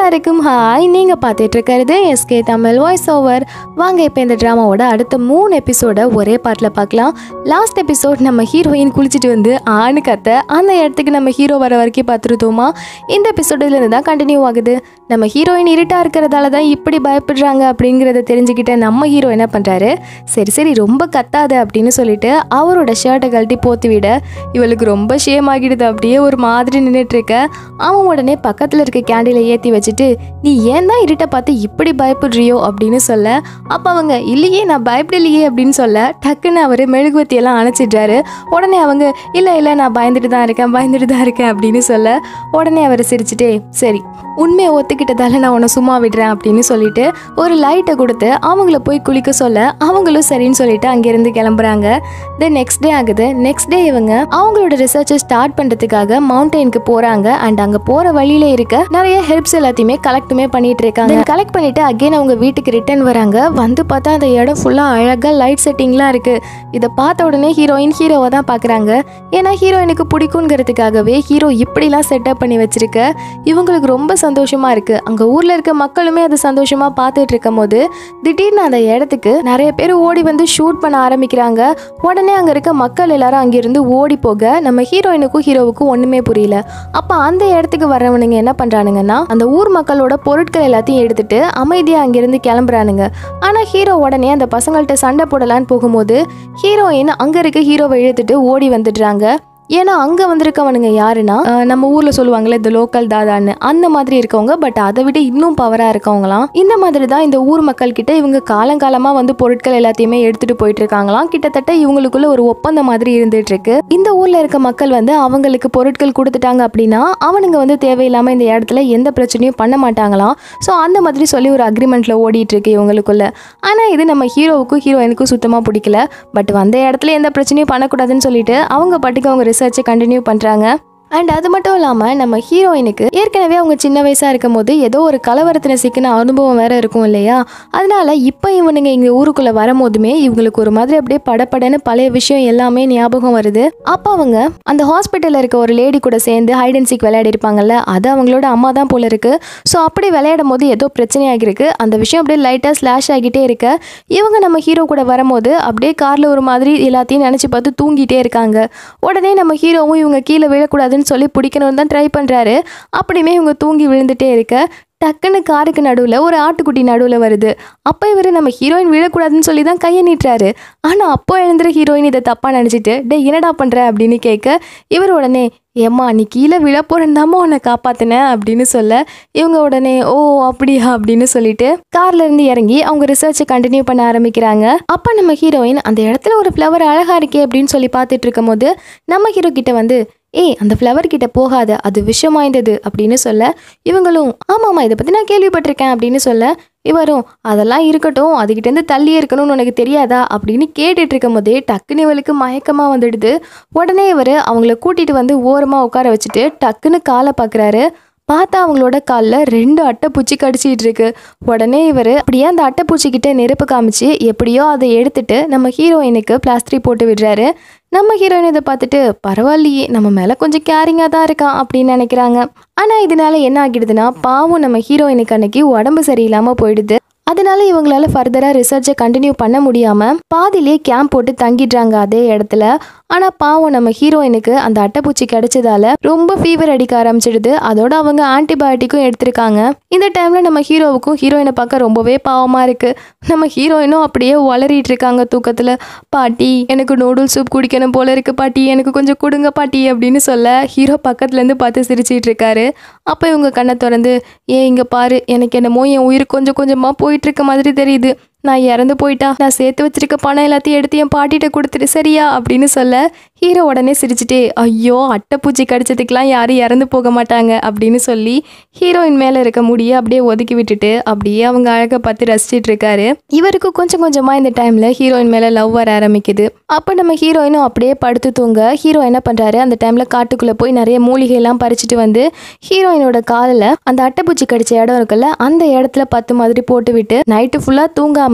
எல்லாருக்கும் ஹாய் நீங்கள் பார்த்துட்டு இருக்கிறது எஸ்கே தமிழ் வாய்ஸ் ஓவர் வாங்க இப்போ இந்த ட்ராமாவோட அடுத்த மூணு எபிசோட ஒரே பாட்டில் பார்க்கலாம் லாஸ்ட் எபிசோட் நம்ம ஹீரோயின் குளிச்சுட்டு வந்து ஆணு கத்த அந்த இடத்துக்கு நம்ம ஹீரோ வர வரைக்கும் பார்த்துருத்தோமா இந்த எபிசோடில் இருந்து தான் கண்டினியூ ஆகுது நம்ம ஹீரோயின் இருட்டாக இருக்கிறதால தான் இப்படி பயப்படுறாங்க அப்படிங்கிறத தெரிஞ்சுக்கிட்ட நம்ம ஹீரோ என்ன பண்ணுறாரு சரி சரி ரொம்ப கத்தாத அப்படின்னு சொல்லிட்டு அவரோட ஷர்ட்டை கழட்டி போத்தி விட இவளுக்கு ரொம்ப ஷேம் ஆகிடுது அப்படியே ஒரு மாதிரி நின்றுட்டு இருக்க அவன் உடனே பக்கத்தில் இருக்க கேண்டிலை ஏற்றி வச்சுட்டு நீ ஏன் தான் இருட்டை பார்த்து இப்படி பயப்படுறியோ அப்படின்னு சொல்ல அப்போ அவங்க இல்லையே நான் பயப்படலையே அப்படின்னு சொல்ல டக்குன்னு அவர் மெழுகுவத்தியெல்லாம் அணைச்சிடுறாரு உடனே அவங்க இல்லை இல்லை நான் பயந்துட்டு தான் இருக்கேன் பயந்துட்டு தான் இருக்கேன் அப்படின்னு சொல்ல உடனே அவர் சிரிச்சுட்டே சரி உண்மையை ஒத்துக்கிட்டதால நான் உன்னை சும்மா விடுறேன் அப்படின்னு சொல்லிட்டு ஒரு லைட்டை கொடுத்து அவங்கள போய் குளிக்க சொல்ல அவங்களும் சரின்னு சொல்லிட்டு அங்கேருந்து கிளம்புறாங்க தென் நெக்ஸ்ட் டே ஆகுது நெக்ஸ்ட் டே இவங்க அவங்களோட ரிசர்ச்சை ஸ்டார்ட் பண்ணுறதுக்காக மவுண்டெயினுக்கு போகிறாங்க அண்ட் அங்கே போகிற வழியில இருக்க நிறைய ஹெல்ப்ஸ் எல்லாத்தையுமே கலெக்ட்டுமே பண்ணிட்டு இருக்காங்க கலெக்ட் பண்ணிட்டு அகைன் அவங்க வீட்டுக்கு ரிட்டர்ன் வராங்க வந்து பார்த்தா அந்த இடம் ஃபுல்லாக அழகாக லைட் செட்டிங்லாம் இருக்கு இதை பார்த்த உடனே ஹீரோயின் ஹீரோவை தான் பார்க்குறாங்க ஏன்னா ஹீரோயினுக்கு பிடிக்குங்கிறதுக்காகவே ஹீரோ இப்படிலாம் செட்டப் பண்ணி வச்சிருக்க இவங்களுக்கு ரொம்ப சந்தோஷமா இருக்கு அங்க ஊர்ல இருக்க மக்களுமே அதை சந்தோஷமா பார்த்துட்டு இருக்கும் போது திடீர்னு அந்த இடத்துக்கு நிறைய பேர் ஓடி வந்து ஷூட் பண்ண ஆரம்பிக்கிறாங்க உடனே அங்க இருக்க மக்கள் எல்லாரும் அங்கிருந்து ஓடி போக நம்ம ஹீரோயினுக்கும் ஹீரோவுக்கும் ஒண்ணுமே புரியல அப்ப அந்த இடத்துக்கு வர்றவனுங்க என்ன பண்றானுங்கன்னா அந்த ஊர் மக்களோட பொருட்கள் எல்லாத்தையும் எடுத்துட்டு அமைதியா அங்கிருந்து கிளம்புறானுங்க ஆனா ஹீரோ உடனே அந்த பசங்கள்ட்ட சண்டை போடலான்னு போகும்போது ஹீரோயின் அங்க இருக்க ஹீரோவை இழுத்துட்டு ஓடி வந்துடுறாங்க ஏன்னா அங்கே வந்திருக்கவனுங்க யாருன்னா அஹ், நம்ம ஊரில் சொல்லுவாங்களே இந்த லோக்கல் தாதான்னு அந்த மாதிரி இருக்கவங்க பட் அதை விட இன்னும் பவராக இருக்கவங்களாம் இந்த மாதிரி தான் இந்த ஊர் மக்கள் கிட்ட இவங்க காலங்காலமாக வந்து பொருட்கள் எல்லாத்தையுமே எடுத்துட்டு போயிட்டு இருக்காங்களாம் கிட்டத்தட்ட இவங்களுக்குள்ள ஒரு ஒப்பந்தம் மாதிரி இருந்துட்டு இருக்கு இந்த ஊர்ல இருக்க மக்கள் வந்து அவங்களுக்கு பொருட்கள் கொடுத்துட்டாங்க அப்படின்னா அவனுங்க வந்து தேவையில்லாம இந்த இடத்துல எந்த பிரச்சனையும் பண்ண மாட்டாங்களாம் ஸோ அந்த மாதிரி சொல்லி ஒரு அக்ரிமெண்ட்ல ஓடிட்டு இருக்கு இவங்களுக்குள்ள ஆனால் இது நம்ம ஹீரோவுக்கும் ஹீரோயினுக்கும் சுத்தமாக பிடிக்கல பட் வந்த இடத்துல எந்த பிரச்சனையும் பண்ணக்கூடாதுன்னு சொல்லிட்டு அவங்க பாட்டுக்கு அவங்க ரிசர்ச்சை கண்டினியூ பண்ணுறாங்க அண்ட் அது மட்டும் இல்லாமல் நம்ம ஹீரோயினுக்கு ஏற்கனவே அவங்க சின்ன வயசாக இருக்கும் போது ஏதோ ஒரு கலவரத்தில் சிக்கின அனுபவம் வேற இருக்கும் இல்லையா அதனால இப்போ இவனுங்க இங்கே ஊருக்குள்ளே வரும்போதுமே இவங்களுக்கு ஒரு மாதிரி அப்படியே படபடன்னு பழைய விஷயம் எல்லாமே ஞாபகம் வருது அப்போ அவங்க அந்த ஹாஸ்பிட்டலில் இருக்க ஒரு லேடி கூட சேர்ந்து ஹைட் அண்ட் சீக் விளையாடி இருப்பாங்கல்ல அது அவங்களோட அம்மா தான் போல இருக்கு ஸோ அப்படி விளையாடும் போது ஏதோ பிரச்சனை ஆகிருக்கு அந்த விஷயம் அப்படியே லைட்டாக ஸ்லாஷ் ஆகிட்டே இருக்க இவங்க நம்ம ஹீரோ கூட வரும்போது அப்படியே காரில் ஒரு மாதிரி எல்லாத்தையும் நினச்சி பார்த்து தூங்கிட்டே இருக்காங்க உடனே நம்ம ஹீரோவும் இவங்க கீழே விழக்கூடாதுன்னு சொல்லி பிடிக்கணும்னு தான் ட்ரை பண்ணுறாரு அப்படியுமே இவங்க தூங்கி விழுந்துட்டே இருக்க டக்குன்னு காருக்கு நடுவில் ஒரு ஆட்டுக்குட்டி நடுவில் வருது அப்போ இவர் நம்ம ஹீரோயின் விழக்கூடாதுன்னு சொல்லி தான் கையை நீட்டுறாரு ஆனால் அப்போ எழுந்துற ஹீரோயின் இதை தப்பாக நினச்சிட்டு டே என்னடா பண்ணுற அப்படின்னு கேட்க இவர் உடனே ஏம்மா நீ கீழே விழ போறேன்தாம்மா உன்னை காப்பாத்தினேன் அப்படின்னு சொல்ல இவங்க உடனே ஓ அப்படியா அப்படின்னு சொல்லிட்டு கார்ல இருந்து இறங்கி அவங்க ரிசர்ச்சை கண்டினியூ பண்ண ஆரம்பிக்கிறாங்க அப்ப நம்ம ஹீரோயின் அந்த இடத்துல ஒரு ஃப்ளவர் அழகா இருக்கே அப்படின்னு சொல்லி பார்த்துட்டு இருக்கும் போது நம்ம ஹீரோ கிட்ட வந்து ஏய் அந்த ஃப்ளவர் கிட்ட போகாத அது விஷம் வாய்ந்தது அப்படின்னு சொல்ல இவங்களும் ஆமாம்மா இதை பற்றி நான் கேள்விப்பட்டிருக்கேன் அப்படின்னு சொல்ல இவரும் அதெல்லாம் இருக்கட்டும் அதுகிட்டேருந்து தள்ளியே இருக்கணும்னு உனக்கு தெரியாதா அப்படின்னு கேட்டுட்டு இருக்கும் போதே டக்குன்னு இவளுக்கு மயக்கமாக வந்துடுது உடனே இவர் அவங்கள கூட்டிட்டு வந்து ஓரமாக உட்கார வச்சுட்டு டக்குன்னு காலை பார்க்குறாரு பார்த்தா அவங்களோட காலில் ரெண்டு அட்டைப்பூச்சி கடிச்சிட்டு இருக்கு உடனே இவர் அப்படியே அந்த அட்டைப்பூச்சி கிட்ட நெருப்பு காமிச்சு எப்படியோ அதை எடுத்துட்டு நம்ம ஹீரோயினுக்கு பிளாஸ்டரி போட்டு விடுறாரு நம்ம ஹீரோயின் இதை பார்த்துட்டு பரவாயில்லையே நம்ம மேலே கொஞ்சம் கேரிங்காக தான் இருக்கான் அப்படின்னு நினைக்கிறாங்க ஆனால் இதனால என்ன ஆகிடுதுன்னா பாவம் நம்ம ஹீரோயினுக்கு அன்னைக்கு உடம்பு சரியில்லாமல் போயிடுது அதனால இவங்களால ஃபர்தராக ரிசர்ச்சை கண்டினியூ பண்ண முடியாமல் பாதியிலே கேம்ப் போட்டு தங்கிடுறாங்க அதே இடத்துல ஆனால் பாவம் நம்ம ஹீரோயினுக்கு அந்த அட்டைப்பூச்சி கிடைச்சதால ரொம்ப ஃபீவர் அடிக்க ஆரம்பிச்சிடுது அதோட அவங்க ஆன்டிபயோட்டிக்கும் எடுத்திருக்காங்க இந்த டைம்ல நம்ம ஹீரோவுக்கும் ஹீரோயினை பார்க்க ரொம்பவே பாவமா இருக்கு நம்ம ஹீரோயினும் அப்படியே வளரிட்டு இருக்காங்க தூக்கத்துல பாட்டி எனக்கு நூடுல்ஸ் சூப் குடிக்கணும் போல இருக்கு பாட்டி எனக்கு கொஞ்சம் கொடுங்க பாட்டி அப்படின்னு சொல்ல ஹீரோ பக்கத்துல இருந்து பார்த்து சிரிச்சிட்டு இருக்காரு அப்போ இவங்க கண்ணை திறந்து ஏன் இங்க பாரு எனக்கு என்னமோ என் உயிர் கொஞ்சம் கொஞ்சமா போயிட்டு இருக்க மாதிரி தெரியுது நான் இறந்து போயிட்டா நான் சேர்த்து வச்சிருக்க பணம் எல்லாத்தையும் எடுத்து என் பாட்டிகிட்ட கொடுத்துட்டு சரியா அப்படின்னு சொல்ல ஹீரோ உடனே சிரிச்சிட்டே ஐயோ அட்டைப்பூச்சி கடிச்சதுக்கெலாம் யாரும் இறந்து போக மாட்டாங்க அப்படின்னு சொல்லி ஹீரோயின் மேலே இருக்க முடிய அப்படியே ஒதுக்கி விட்டுட்டு அப்படியே அவங்க அழகை பார்த்து ரசிச்சிட்டு இருக்காரு இவருக்கு கொஞ்சம் கொஞ்சமாக இந்த டைமில் ஹீரோயின் மேலே லவ் வர ஆரம்பிக்குது அப்போ நம்ம ஹீரோயினும் அப்படியே படுத்து தூங்க ஹீரோ என்ன பண்ணுறாரு அந்த டைமில் காட்டுக்குள்ளே போய் நிறைய மூலிகையெல்லாம் பறிச்சுட்டு வந்து ஹீரோயினோட காலில் அந்த அட்டைப்பூச்சி கடிச்ச இடம் இருக்குல்ல அந்த இடத்துல பத்து மாதிரி போட்டு விட்டு நைட்டு ஃபுல்லாக தூங்காம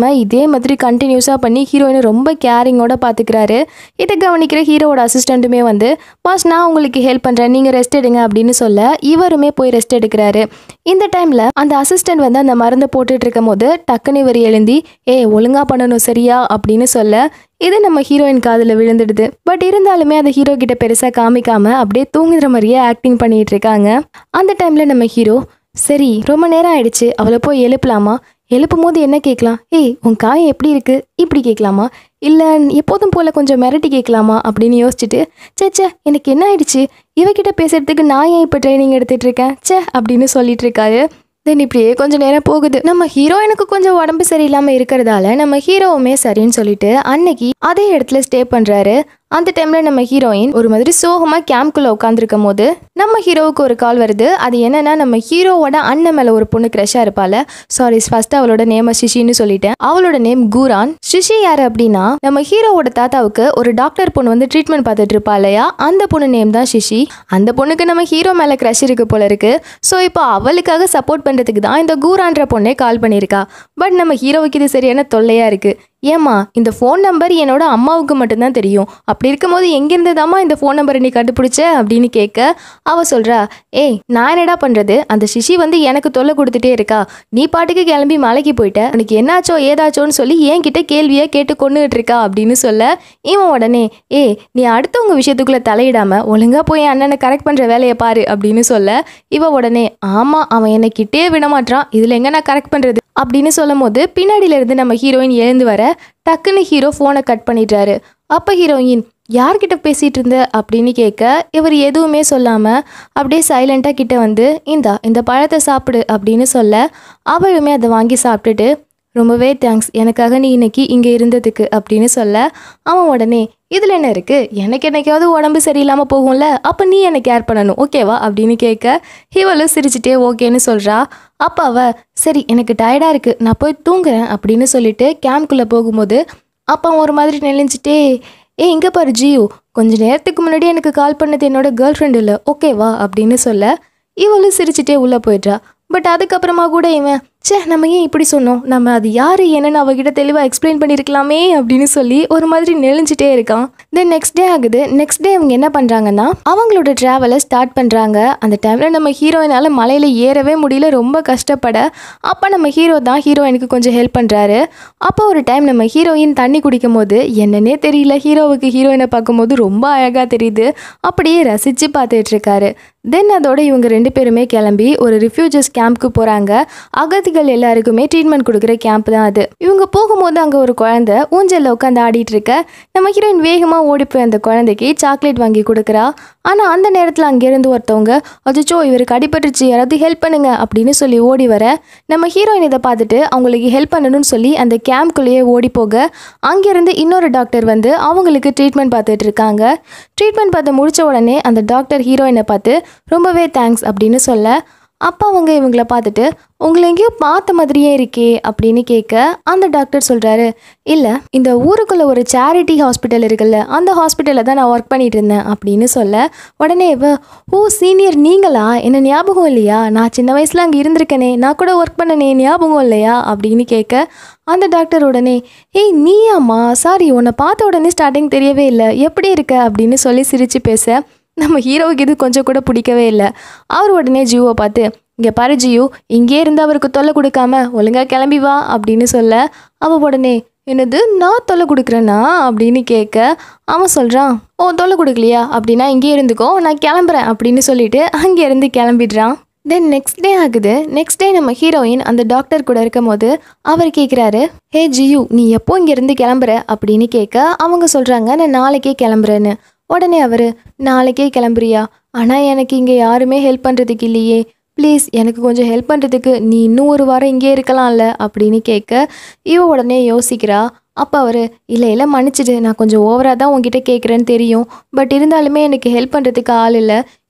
விடாமல் இதே மாதிரி கண்டினியூஸாக பண்ணி ஹீரோயினை ரொம்ப கேரிங்கோட பார்த்துக்கிறாரு இதை கவனிக்கிற ஹீரோவோட அசிஸ்டண்ட்டுமே வந்து பாஸ் நான் உங்களுக்கு ஹெல்ப் பண்ணுறேன் நீங்கள் ரெஸ்ட் எடுங்க அப்படின்னு சொல்ல இவருமே போய் ரெஸ்ட் எடுக்கிறாரு இந்த டைமில் அந்த அசிஸ்டன்ட் வந்து அந்த மருந்தை போட்டுட்டு இருக்கும் போது டக்குன்னு இவர் எழுந்தி ஏ ஒழுங்கா பண்ணணும் சரியா அப்படின்னு சொல்ல இது நம்ம ஹீரோயின் காதில் விழுந்துடுது பட் இருந்தாலுமே அந்த ஹீரோ கிட்ட பெருசாக காமிக்காம அப்படியே தூங்குற மாதிரியே ஆக்டிங் பண்ணிட்டு இருக்காங்க அந்த டைமில் நம்ம ஹீரோ சரி ரொம்ப நேரம் ஆயிடுச்சு அவளை போய் எழுப்பலாமா எழுப்பும் போது என்ன கேட்கலாம் ஏய் உன் காயம் எப்படி இருக்கு இப்படி கேட்கலாமா இல்லை எப்போதும் போல கொஞ்சம் மிரட்டி கேட்கலாமா அப்படின்னு யோசிச்சுட்டு ச்சே ச்சே எனக்கு என்ன ஆயிடுச்சு இவகிட்ட பேசுறதுக்கு நான் ஏன் இப்போ ட்ரைனிங் எடுத்துட்டு இருக்கேன் ச்சே அப்படின்னு சொல்லிட்டு இருக்காரு தென் இப்படியே கொஞ்ச நேரம் போகுது நம்ம ஹீரோயினுக்கு கொஞ்சம் உடம்பு சரியில்லாமல் இருக்கிறதால நம்ம ஹீரோவுமே சரின்னு சொல்லிட்டு அன்னைக்கு அதே இடத்துல ஸ்டே பண்ணுறாரு அந்த டைமில் நம்ம ஹீரோயின் ஒரு மாதிரி சோகமாக கேம்ப்குள்ளே உட்காந்துருக்கும் போது நம்ம ஹீரோவுக்கு ஒரு கால் வருது அது என்னன்னா நம்ம ஹீரோவோட அண்ணன் மேலே ஒரு பொண்ணு க்ரஷாக இருப்பாள் சாரி ஃபர்ஸ்ட் அவளோட நேம சிஷின்னு சொல்லிட்டேன் அவளோட நேம் கூரான் சிஷி யார் அப்படின்னா நம்ம ஹீரோவோட தாத்தாவுக்கு ஒரு டாக்டர் பொண்ணு வந்து ட்ரீட்மெண்ட் பார்த்துட்டு இருப்பா இல்லையா அந்த பொண்ணு நேம் தான் சிஷி அந்த பொண்ணுக்கு நம்ம ஹீரோ மேலே க்ரஷ் இருக்கு போல இருக்கு ஸோ இப்போ அவளுக்காக சப்போர்ட் பண்ணுறதுக்கு தான் இந்த கூரான்ற பொண்ணே கால் பண்ணியிருக்கா பட் நம்ம ஹீரோவுக்கு இது சரியான தொல்லையா இருக்கு ஏம்மா இந்த ஃபோன் நம்பர் என்னோட அம்மாவுக்கு மட்டும்தான் தெரியும் அப்படி இருக்கும்போது எங்கேருந்துதாம்மா இந்த ஃபோன் நம்பரை நீ கண்டுபிடிச்ச அப்படின்னு கேட்க அவ சொல்றா ஏய் நான் என்னடா பண்றது அந்த சிஷி வந்து எனக்கு தொல்லை கொடுத்துட்டே இருக்கா நீ பாட்டுக்கு கிளம்பி மலைக்கு போயிட்ட உனக்கு என்னாச்சோ ஏதாச்சோன்னு சொல்லி என்கிட்ட கேள்வியை கேட்டு கொண்டுகிட்டு இருக்கா அப்படின்னு சொல்ல இவன் உடனே ஏய் நீ அடுத்தவங்க விஷயத்துக்குள்ள தலையிடாம ஒழுங்கா போய் என் அண்ணனை கரெக்ட் பண்ற வேலையை பாரு அப்படின்னு சொல்ல இவ உடனே ஆமா அவன் என்னை கிட்டே விட மாட்றான் இதுல எங்க நான் கரெக்ட் பண்றது அப்படின்னு சொல்லும் போது பின்னாடியில இருந்து நம்ம ஹீரோயின் எழுந்து வர டக்குன்னு ஹீரோ ஃபோனை கட் பண்ணிடுறாரு அப்ப ஹீரோயின் யார்கிட்ட பேசிட்டு இருந்த அப்படின்னு கேட்க இவர் எதுவுமே சொல்லாம அப்படியே சைலண்டா கிட்ட வந்து இந்தா இந்த பழத்தை சாப்பிடு அப்படின்னு சொல்ல அவளுமே அதை வாங்கி சாப்பிட்டுட்டு ரொம்பவே தேங்க்ஸ் எனக்காக நீ இன்னைக்கு இங்கே இருந்ததுக்கு அப்படின்னு சொல்ல அவன் உடனே இதில் என்ன இருக்கு எனக்கு என்னைக்காவது உடம்பு சரியில்லாமல் போகும்ல அப்போ நீ என்னை கேர் பண்ணணும் ஓகேவா அப்படின்னு கேட்க இவளும் சிரிச்சிட்டே ஓகேன்னு சொல்கிறா அப்போ அவ சரி எனக்கு டயர்டாக இருக்கு நான் போய் தூங்குறேன் அப்படின்னு சொல்லிட்டு கேம்ப்குள்ளே போகும்போது அப்போ அவன் ஒரு மாதிரி நெளிஞ்சிட்டே ஏ இங்கே பாரு ஜியு கொஞ்ச நேரத்துக்கு முன்னாடி எனக்கு கால் பண்ணது என்னோட கேர்ள் ஃப்ரெண்ட் இல்லை ஓகேவா அப்படின்னு சொல்ல இவளும் சிரிச்சிட்டே உள்ளே போயிடுறா பட் அதுக்கப்புறமா கூட இவன் ச்சே நம்ம ஏன் இப்படி சொன்னோம் நம்ம அது யாரு என்னன்னு அவகிட்ட தெளிவாக எக்ஸ்பிளைன் பண்ணியிருக்கலாமே அப்படின்னு சொல்லி ஒரு மாதிரி நெளிஞ்சிட்டே இருக்கான் தென் நெக்ஸ்ட் டே ஆகுது நெக்ஸ்ட் டே அவங்க என்ன பண்ணுறாங்கன்னா அவங்களோட ட்ராவலை ஸ்டார்ட் பண்ணுறாங்க அந்த டைமில் நம்ம ஹீரோயினால் மலையில் ஏறவே முடியல ரொம்ப கஷ்டப்பட அப்போ நம்ம ஹீரோ தான் ஹீரோயினுக்கு கொஞ்சம் ஹெல்ப் பண்ணுறாரு அப்போ ஒரு டைம் நம்ம ஹீரோயின் தண்ணி குடிக்கும் போது என்னன்னே தெரியல ஹீரோவுக்கு ஹீரோயினை பார்க்கும்போது ரொம்ப அழகாக தெரியுது அப்படியே ரசித்து பார்த்துட்டு இருக்காரு தென் அதோட இவங்க ரெண்டு பேருமே கிளம்பி ஒரு ரிஃப்யூஜஸ் கேம்ப்க்கு போகிறாங்க அகதிகள் எல்லாருக்குமே ட்ரீட்மெண்ட் கொடுக்குற கேம்ப் தான் அது இவங்க போகும்போது அங்கே ஒரு குழந்தை ஊஞ்சலில் உட்காந்து ஆடிட்டு இருக்க நம்ம ஹீரோயின் வேகமாக ஓடி போய் அந்த குழந்தைக்கு சாக்லேட் வாங்கி கொடுக்குறா ஆனால் அந்த நேரத்தில் அங்கேருந்து ஒருத்தவங்க அச்சோ இவருக்கு அடிபட்டுருச்சு யாராவது ஹெல்ப் பண்ணுங்க அப்படின்னு சொல்லி ஓடி வர நம்ம ஹீரோயின் இதை பார்த்துட்டு அவங்களுக்கு ஹெல்ப் பண்ணணும்னு சொல்லி அந்த கேம்ப்குள்ளேயே ஓடி போக அங்கேருந்து இன்னொரு டாக்டர் வந்து அவங்களுக்கு ட்ரீட்மெண்ட் பார்த்துட்டு இருக்காங்க ட்ரீட்மெண்ட் பார்த்து முடிச்ச உடனே அந்த டாக்டர் ஹீரோயினை பார்த்து ரொம்பவே தேங்க்ஸ் அப்படின்னு சொல்ல அப்போ அவங்க இவங்கள பார்த்துட்டு உங்களை எங்கேயோ பார்த்த மாதிரியே இருக்கே அப்படின்னு கேட்க அந்த டாக்டர் சொல்கிறாரு இல்லை இந்த ஊருக்குள்ள ஒரு சேரிட்டி ஹாஸ்பிட்டல் இருக்குல்ல அந்த ஹாஸ்பிட்டலில் தான் நான் ஒர்க் பண்ணிட்டு இருந்தேன் அப்படின்னு சொல்ல உடனே இவ ஓ சீனியர் நீங்களா என்ன ஞாபகம் இல்லையா நான் சின்ன வயசில் அங்கே இருந்திருக்கனே நான் கூட ஒர்க் பண்ணனே ஞாபகம் இல்லையா அப்படின்னு கேட்க அந்த டாக்டர் உடனே ஏய் நீயாம்மா சாரி உன்னை பார்த்த உடனே ஸ்டார்டிங் தெரியவே இல்லை எப்படி இருக்க அப்படின்னு சொல்லி சிரித்து பேச நம்ம ஹீரோவுக்கு இது கொஞ்சம் கூட பிடிக்கவே இல்லை அவர் உடனே ஜியோவை பார்த்து இங்கே பாரு ஜியோ இங்கே இருந்து அவருக்கு தொல்லை கொடுக்காம ஒழுங்கா கிளம்பி வா அப்படின்னு சொல்ல அவ உடனே என்னது நான் தொல்லை கொடுக்குறேனா அப்படின்னு கேட்க அவன் சொல்கிறான் ஓ தொல்லை கொடுக்கலையா அப்படின்னா இங்கே இருந்துக்கோ நான் கிளம்புறேன் அப்படின்னு சொல்லிட்டு அங்கேருந்து கிளம்பிடுறான் தென் நெக்ஸ்ட் டே ஆகுது நெக்ஸ்ட் டே நம்ம ஹீரோயின் அந்த டாக்டர் கூட இருக்கும் போது அவர் கேட்குறாரு ஹே ஜியு நீ எப்போ இங்கேருந்து கிளம்புற அப்படின்னு கேட்க அவங்க சொல்கிறாங்க நான் நாளைக்கே கிளம்புறேன்னு உடனே அவர் நாளைக்கே கிளம்புறியா ஆனால் எனக்கு இங்கே யாருமே ஹெல்ப் பண்ணுறதுக்கு இல்லையே ப்ளீஸ் எனக்கு கொஞ்சம் ஹெல்ப் பண்ணுறதுக்கு நீ இன்னும் ஒரு வாரம் இங்கே இருக்கலாம்ல அப்படின்னு கேட்க இவ உடனே யோசிக்கிறா அப்போ அவர் இல்லை இல்லை மன்னிச்சிடு நான் கொஞ்சம் ஓவராக தான் உங்ககிட்ட கேட்குறேன்னு தெரியும் பட் இருந்தாலுமே எனக்கு ஹெல்ப் பண்ணுறதுக்கு ஆள் இல்லை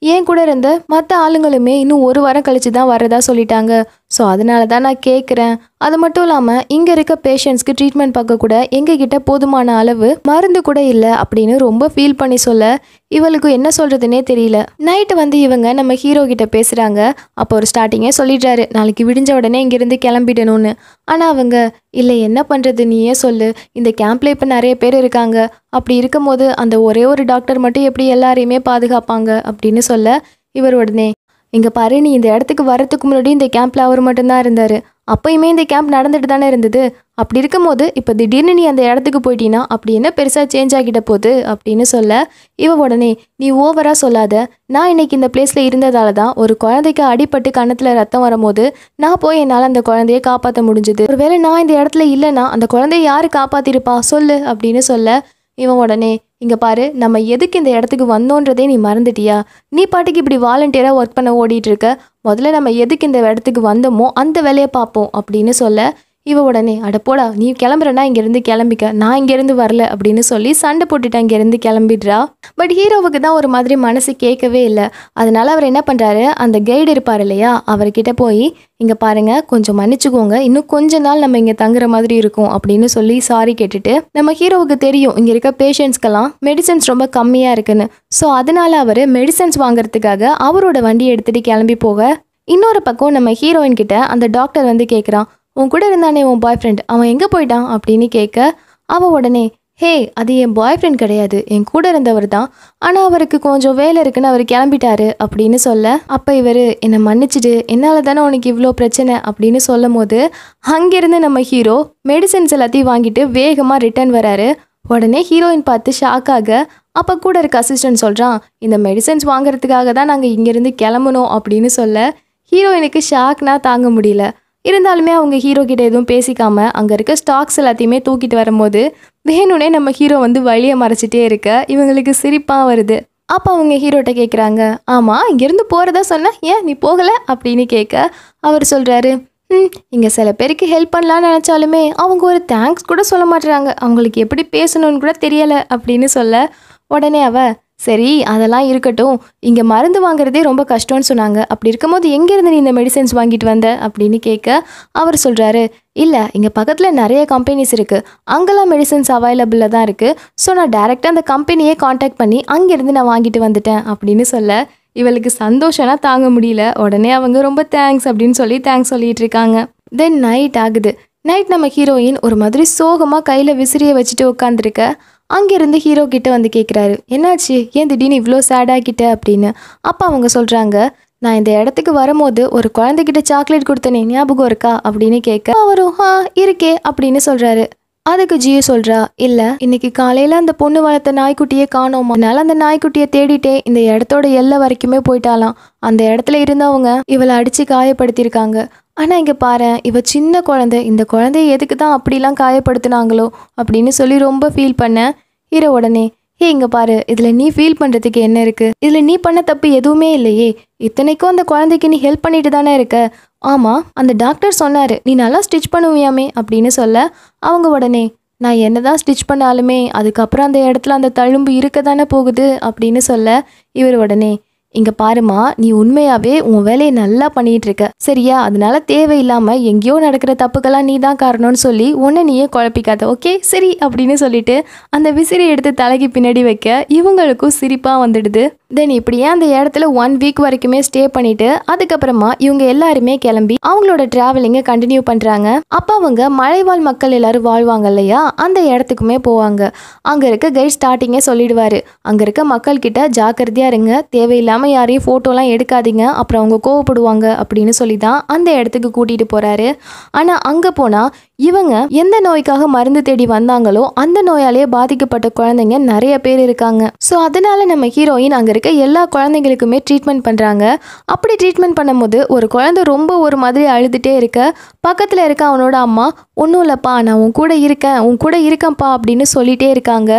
என் கூட இருந்த மற்ற ஆளுங்களுமே இன்னும் ஒரு வாரம் கழிச்சு தான் வரதா சொல்லிட்டாங்க ஸோ அதனால தான் நான் கேட்குறேன் அது மட்டும் இல்லாமல் இங்கே இருக்க பேஷண்ட்ஸ்க்கு ட்ரீட்மெண்ட் பார்க்க கூட எங்ககிட்ட போதுமான அளவு மருந்து கூட இல்லை அப்படின்னு ரொம்ப ஃபீல் பண்ணி சொல்ல இவளுக்கு என்ன சொல்கிறதுனே தெரியல நைட்டு வந்து இவங்க நம்ம ஹீரோ கிட்ட பேசுகிறாங்க அப்போ ஒரு ஸ்டார்டிங்கே சொல்லிடுறாரு நாளைக்கு விடிஞ்ச உடனே இங்கேருந்து கிளம்பிடணும்னு ஆனால் அவங்க இல்லை என்ன பண்ணுறது நீயே சொல்லு இந்த கேம்ப்ல இப்போ நிறைய பேர் இருக்காங்க அப்படி இருக்கும்போது அந்த ஒரே ஒரு டாக்டர் மட்டும் எப்படி எல்லாரையுமே பாதுகாப்பாங்க அப்படின்னு சொல்ல இவர் உடனே இங்கே பாரு நீ இந்த இடத்துக்கு வரதுக்கு முன்னாடி இந்த கேம்ப்ல அவர் மட்டும்தான் இருந்தார் அப்பயுமே இந்த கேம்ப் நடந்துட்டு தானே இருந்தது அப்படி இருக்கும்போது இப்போ திடீர்னு நீ அந்த இடத்துக்கு போயிட்டீன்னா அப்படி என்ன பெருசாக சேஞ்ச் ஆகிட்ட போகுது அப்படின்னு சொல்ல இவ உடனே நீ ஓவராக சொல்லாத நான் இன்னைக்கு இந்த பிளேஸில் இருந்ததால தான் ஒரு குழந்தைக்கு அடிபட்டு கணத்தில் ரத்தம் வரும்போது நான் போய் என்னால் அந்த குழந்தைய காப்பாற்ற முடிஞ்சுது ஒருவேளை நான் இந்த இடத்துல இல்லைன்னா அந்த குழந்தைய யாரு காப்பாத்திருப்பா சொல்லு அப்படின்னு சொல்ல இவன் உடனே இங்க பாரு நம்ம எதுக்கு இந்த இடத்துக்கு வந்தோன்றதே நீ மறந்துட்டியா நீ பாட்டுக்கு இப்படி வாலண்டியராக ஒர்க் பண்ண ஓடிட்டு இருக்க முதல்ல நம்ம எதுக்கு இந்த இடத்துக்கு வந்தோமோ அந்த வேலையை பார்ப்போம் அப்படின்னு சொல்ல இவ உடனே அட போடா நீ கிளம்புறனா இங்கேருந்து கிளம்பிக்க நான் இங்கேருந்து வரல அப்படின்னு சொல்லி சண்டை போட்டுட்டு இங்கேருந்து கிளம்பிடுறா பட் ஹீரோவுக்கு தான் ஒரு மாதிரி மனசு கேட்கவே இல்லை அதனால அவர் என்ன பண்ணுறாரு அந்த கைடு இருப்பார் இல்லையா அவர்கிட்ட போய் இங்கே பாருங்க கொஞ்சம் மன்னிச்சுக்கோங்க இன்னும் கொஞ்ச நாள் நம்ம இங்கே தங்குற மாதிரி இருக்கும் அப்படின்னு சொல்லி சாரி கேட்டுட்டு நம்ம ஹீரோவுக்கு தெரியும் இங்கே இருக்க பேஷண்ட்ஸ்க்கெல்லாம் மெடிசன்ஸ் ரொம்ப கம்மியாக இருக்குன்னு ஸோ அதனால அவர் மெடிசன்ஸ் வாங்குறதுக்காக அவரோட வண்டியை எடுத்துட்டு கிளம்பி போக இன்னொரு பக்கம் நம்ம ஹீரோயின் கிட்ட அந்த டாக்டர் வந்து கேட்குறான் உன் கூட இருந்தானே உன் பாய் ஃப்ரெண்ட் அவன் எங்கே போயிட்டான் அப்படின்னு கேட்க அவ உடனே ஹே அது என் பாய் ஃப்ரெண்ட் கிடையாது என் கூட இருந்தவர் தான் ஆனால் அவருக்கு கொஞ்சம் வேலை இருக்குன்னு அவர் கிளம்பிட்டாரு அப்படின்னு சொல்ல அப்போ இவர் என்னை மன்னிச்சிடு என்னால் தானே உனக்கு இவ்வளோ பிரச்சனை அப்படின்னு சொல்லும் போது அங்கேருந்து நம்ம ஹீரோ மெடிசன்ஸ் எல்லாத்தையும் வாங்கிட்டு வேகமாக ரிட்டர்ன் வராரு உடனே ஹீரோயின் பார்த்து ஷாக் ஆக அப்போ கூட இருக்க அசிஸ்டன்ட் சொல்கிறான் இந்த மெடிசன்ஸ் வாங்குறதுக்காக தான் நாங்கள் இங்கேருந்து கிளம்பணும் அப்படின்னு சொல்ல ஹீரோயினுக்கு ஷாக்னா தாங்க முடியல இருந்தாலுமே அவங்க ஹீரோ கிட்ட எதுவும் பேசிக்காம அங்கே இருக்க ஸ்டாக்ஸ் எல்லாத்தையுமே தூக்கிட்டு வரும்போது வேணும்னே நம்ம ஹீரோ வந்து வழியை மறைச்சிட்டே இருக்க இவங்களுக்கு சிரிப்பாக வருது அப்போ அவங்க ஹீரோட்ட கேட்குறாங்க ஆமாம் இங்கேருந்து போகிறதா சொன்ன ஏன் நீ போகலை அப்படின்னு கேட்க அவர் சொல்கிறாரு ம் இங்கே சில பேருக்கு ஹெல்ப் பண்ணலான்னு நினச்சாலுமே அவங்க ஒரு தேங்க்ஸ் கூட சொல்ல மாட்டுறாங்க அவங்களுக்கு எப்படி பேசணும்னு கூட தெரியலை அப்படின்னு சொல்ல உடனே அவ சரி அதெல்லாம் இருக்கட்டும் இங்கே மருந்து வாங்குறதே ரொம்ப கஷ்டம்னு சொன்னாங்க அப்படி இருக்கும்போது எங்கேருந்து நீ இந்த மெடிசன்ஸ் வாங்கிட்டு வந்த அப்படின்னு கேட்க அவர் சொல்கிறாரு இல்லை இங்கே பக்கத்தில் நிறைய கம்பெனிஸ் இருக்குது அங்கெல்லாம் மெடிசன்ஸ் அவைலபிளில் தான் இருக்குது ஸோ நான் டேரெக்டாக அந்த கம்பெனியே காண்டாக்ட் பண்ணி அங்கேருந்து நான் வாங்கிட்டு வந்துட்டேன் அப்படின்னு சொல்ல இவளுக்கு சந்தோஷம்னா தாங்க முடியல உடனே அவங்க ரொம்ப தேங்க்ஸ் அப்படின்னு சொல்லி தேங்க்ஸ் சொல்லிட்டு இருக்காங்க தென் நைட் ஆகுது நைட் நம்ம ஹீரோயின் ஒரு மாதிரி சோகமாக கையில் விசிறியை வச்சுட்டு உட்காந்துருக்க அங்கேருந்து ஹீரோ கிட்ட வந்து கேட்குறாரு என்னாச்சு ஏன் திடீர்னு இவ்வளோ சேடாகிட்ட அப்படின்னு அப்போ அவங்க சொல்கிறாங்க நான் இந்த இடத்துக்கு வரும்போது ஒரு குழந்தைகிட்ட சாக்லேட் கொடுத்தனே ஞாபகம் இருக்கா அப்படின்னு கேட்க அவரும் ஆ இருக்கே அப்படின்னு சொல்கிறாரு அதுக்கு ஜியோ சொல்றா இல்ல இன்னைக்கு காலையில அந்த பொண்ணு வளர்த்த நாய்க்குட்டியே காணோமா அதனால அந்த நாய்க்குட்டியை தேடிட்டே இந்த இடத்தோட எல்லை வரைக்குமே போயிட்டாலாம் அந்த இடத்துல இருந்தவங்க இவளை அடிச்சு காயப்படுத்தியிருக்காங்க ஆனா இங்க பாரு இவ சின்ன குழந்தை இந்த குழந்தைய எதுக்கு தான் அப்படிலாம் காயப்படுத்துனாங்களோ அப்படின்னு சொல்லி ரொம்ப ஃபீல் பண்ண ஹீரோ உடனே ஏ இங்க பாரு இதுல நீ ஃபீல் பண்றதுக்கு என்ன இருக்கு இதுல நீ பண்ண தப்பு எதுவுமே இல்லையே இத்தனைக்கும் அந்த குழந்தைக்கு நீ ஹெல்ப் பண்ணிட்டு தானே இருக்க ஆமா அந்த டாக்டர் சொன்னாரு நீ நல்லா ஸ்டிச் பண்ணுவியாமே அப்படின்னு சொல்ல அவங்க உடனே நான் என்னதான் ஸ்டிச் பண்ணாலுமே அதுக்கப்புறம் அந்த இடத்துல அந்த தழும்பு இருக்க தானே போகுது அப்படின்னு சொல்ல இவர் உடனே இங்க பாருமா நீ உண்மையாவே உன் வேலையை நல்லா பண்ணிட்டு இருக்க சரியா அதனால தேவையில்லாம எங்கேயோ நடக்கிற தப்புக்கெல்லாம் நீ தான் காரணம்னு சொல்லி உன்னை நீயே குழப்பிக்காத ஓகே சரி அப்படின்னு சொல்லிட்டு அந்த விசிறி எடுத்து தலைக்கு பின்னாடி வைக்க இவங்களுக்கும் சிரிப்பா வந்துடுது தென் இப்படியே அந்த இடத்துல ஒன் வீக் வரைக்குமே ஸ்டே பண்ணிட்டு அதுக்கப்புறமா இவங்க எல்லாருமே கிளம்பி அவங்களோட டிராவலிங்கை கண்டினியூ பண்றாங்க அப்போ அவங்க மலைவாழ் மக்கள் எல்லாரும் வாழ்வாங்க இல்லையா அந்த இடத்துக்குமே போவாங்க அங்க இருக்க கைட் ஸ்டார்டிங்கே சொல்லிடுவாரு அங்க இருக்க மக்கள் கிட்ட ஜாக்கிரதையா இருங்க தேவையில்லாம யாரையும் போட்டோலாம் எடுக்காதீங்க அப்புறம் அவங்க கோவப்படுவாங்க அப்படின்னு சொல்லி தான் அந்த இடத்துக்கு கூட்டிட்டு போறாரு ஆனா அங்க போனா இவங்க எந்த நோய்க்காக மருந்து தேடி வந்தாங்களோ அந்த நோயாலேயே பாதிக்கப்பட்ட குழந்தைங்க நிறைய பேர் இருக்காங்க ஸோ அதனால நம்ம ஹீரோயின் அங்கே இருக்க எல்லா குழந்தைங்களுக்குமே ட்ரீட்மெண்ட் பண்ணுறாங்க அப்படி ட்ரீட்மெண்ட் பண்ணும்போது ஒரு குழந்தை ரொம்ப ஒரு மாதிரி அழுதுகிட்டே இருக்க பக்கத்தில் இருக்க அவனோட அம்மா ஒன்றும் இல்லைப்பா நான் உன் கூட இருக்கேன் உன் கூட இருக்கேன்ப்பா அப்படின்னு சொல்லிட்டே இருக்காங்க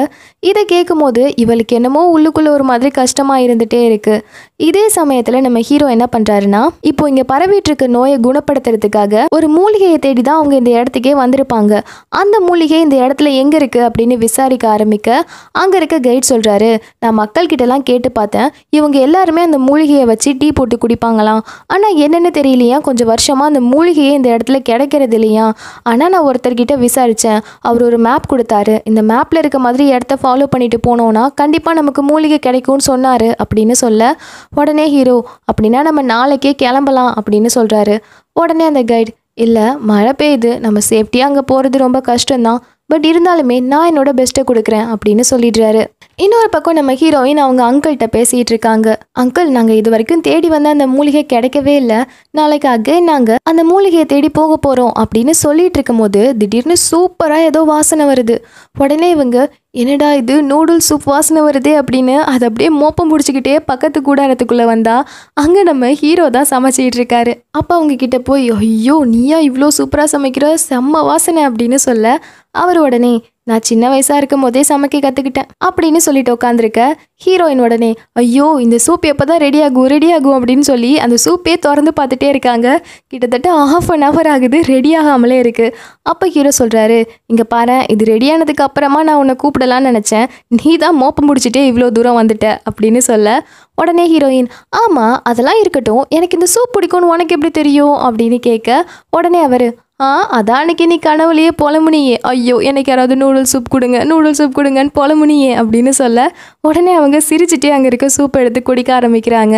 இதை கேட்கும்போது இவளுக்கு என்னமோ உள்ளுக்குள்ள ஒரு மாதிரி கஷ்டமா இருந்துட்டே இருக்கு இதே சமயத்துல நம்ம ஹீரோ என்ன பண்றாருன்னா இப்போ இங்க பரவிட்டு இருக்க நோயை குணப்படுத்துறதுக்காக ஒரு மூலிகையை தேடி தான் அவங்க இந்த இடத்துக்கே வந்திருப்பாங்க அந்த மூலிகை இந்த இடத்துல எங்க இருக்கு அப்படின்னு விசாரிக்க ஆரம்பிக்க அங்க இருக்க கைட் சொல்றாரு நான் மக்கள் கிட்ட எல்லாம் கேட்டு பார்த்தேன் இவங்க எல்லாருமே அந்த மூலிகையை வச்சு டீ போட்டு குடிப்பாங்களாம் ஆனா என்னன்னு தெரியலையா கொஞ்சம் வருஷமா அந்த மூலிகையே இந்த இடத்துல கிடைக்கிறது இல்லையா ஆனா நான் ஒருத்தர்கிட்ட விசாரிச்சேன் அவர் ஒரு மேப் கொடுத்தாரு இந்த மேப்ல இருக்க மாதிரி இடத்த ஃபாலோ பண்ணிட்டு போனோம்னா கண்டிப்பா நமக்கு மூலிகை கிடைக்கும்னு சொன்னாரு அப்படின்னு சொல்ல உடனே ஹீரோ அப்படின்னா நம்ம நாளைக்கே கிளம்பலாம் அப்படின்னு சொல்றாரு உடனே அந்த கைடு இல்லை மழை பெய்யுது நம்ம சேஃப்டியாக அங்கே போகிறது ரொம்ப கஷ்டம்தான் பட் இருந்தாலுமே நான் என்னோட பெஸ்ட்டை கொடுக்குறேன் அப்படின்னு சொல்லிடுறாரு இன்னொரு பக்கம் நம்ம ஹீரோயின் அவங்க அங்கிள்கிட்ட பேசிகிட்டு இருக்காங்க அங்கிள் நாங்கள் இது வரைக்கும் தேடி வந்த அந்த மூலிகை கிடைக்கவே இல்லை நாளைக்கு அகைன் நாங்கள் அந்த மூலிகையை தேடி போக போகிறோம் அப்படின்னு சொல்லிட்டு இருக்கும்போது திடீர்னு சூப்பராக ஏதோ வாசனை வருது உடனே இவங்க என்னடா இது நூடுல்ஸ் சூப் வாசனை வருதே அப்படின்னு அதை அப்படியே மோப்பம் பிடிச்சிக்கிட்டே பக்கத்து கூடாரத்துக்குள்ளே வந்தா அங்கே நம்ம ஹீரோ தான் சமைச்சிட்டு இருக்காரு அப்போ அவங்க கிட்ட போய் ஐயோ நீயா இவ்வளோ சூப்பராக சமைக்கிற செம்ம வாசனை அப்படின்னு சொல்ல அவர் உடனே நான் சின்ன வயசா இருக்கும் போதே சமைக்க கற்றுக்கிட்டேன் அப்படின்னு சொல்லிட்டு உட்காந்துருக்க ஹீரோயின் உடனே ஐயோ இந்த சூப் எப்போ தான் ரெடி ஆகும் ரெடி ஆகும் அப்படின்னு சொல்லி அந்த சூப்பே திறந்து பார்த்துட்டே இருக்காங்க கிட்டத்தட்ட ஹாஃப் அன் ஹவர் ஆகுது ரெடி ஆகாமலே இருக்கு அப்போ ஹீரோ சொல்கிறாரு இங்கே பாரு இது ரெடி ஆனதுக்கு அப்புறமா நான் உன்னை கூப்பிடலான்னு நினச்சேன் நீ தான் மோப்பம் முடிச்சுட்டே இவ்வளோ தூரம் வந்துட்ட அப்படின்னு சொல்ல உடனே ஹீரோயின் ஆமாம் அதெல்லாம் இருக்கட்டும் எனக்கு இந்த சூப் பிடிக்கும்னு உனக்கு எப்படி தெரியும் அப்படின்னு கேட்க உடனே அவர் ஆ அதான் அன்னைக்கு நீ கனவுலையே புலமுனியே ஐயோ எனக்கு யாராவது நூடுல்ஸ் சூப் கொடுங்க நூடுல்ஸ் சூப் கொடுங்கன்னு புலமுனியே அப்படின்னு சொல்ல உடனே அவங்க சிரிச்சிட்டே அங்கே இருக்க சூப் எடுத்து குடிக்க ஆரம்பிக்கிறாங்க